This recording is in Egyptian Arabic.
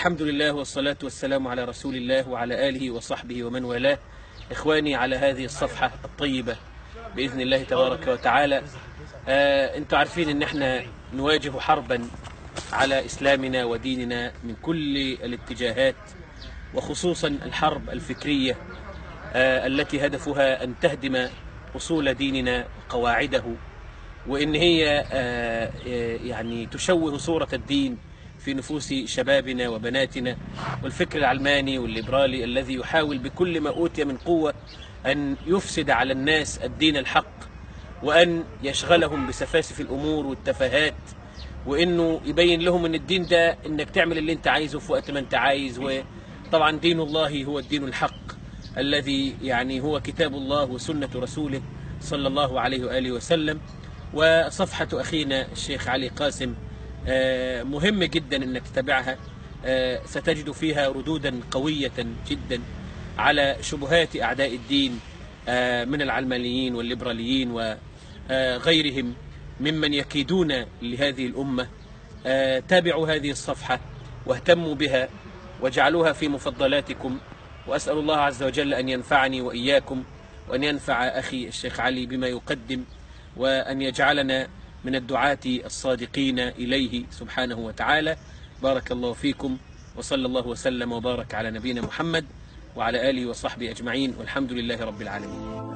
الحمد لله والصلاة والسلام على رسول الله وعلى آله وصحبه ومن والاه إخواني على هذه الصفحة الطيبة بإذن الله تبارك وتعالى آه أنتم عارفين أن احنا نواجه حربا على إسلامنا وديننا من كل الاتجاهات وخصوصا الحرب الفكرية آه التي هدفها أن تهدم أصول ديننا وقواعده وإن هي آه يعني تشوه صورة الدين في نفوس شبابنا وبناتنا والفكر العلماني والليبرالي الذي يحاول بكل ما أوتي من قوة أن يفسد على الناس الدين الحق وأن يشغلهم بسفاسف الأمور والتفاهات وإنه يبين لهم أن الدين ده إنك تعمل اللي أنت عايزه في وقت ما أنت عايز وطبعا دين الله هو الدين الحق الذي يعني هو كتاب الله وسنة رسوله صلى الله عليه وآله وسلم وصفحة أخينا الشيخ علي قاسم مهم جدا انك تتابعها ستجد فيها ردودا قوية جدا على شبهات اعداء الدين من العلمانيين والليبراليين وغيرهم ممن يكيدون لهذه الامة تابعوا هذه الصفحة واهتموا بها واجعلوها في مفضلاتكم واسال الله عز وجل ان ينفعني واياكم وان ينفع اخي الشيخ علي بما يقدم وان يجعلنا من الدعاة الصادقين إليه سبحانه وتعالى بارك الله فيكم وصلى الله وسلم وبارك على نبينا محمد وعلى آله وصحبه أجمعين والحمد لله رب العالمين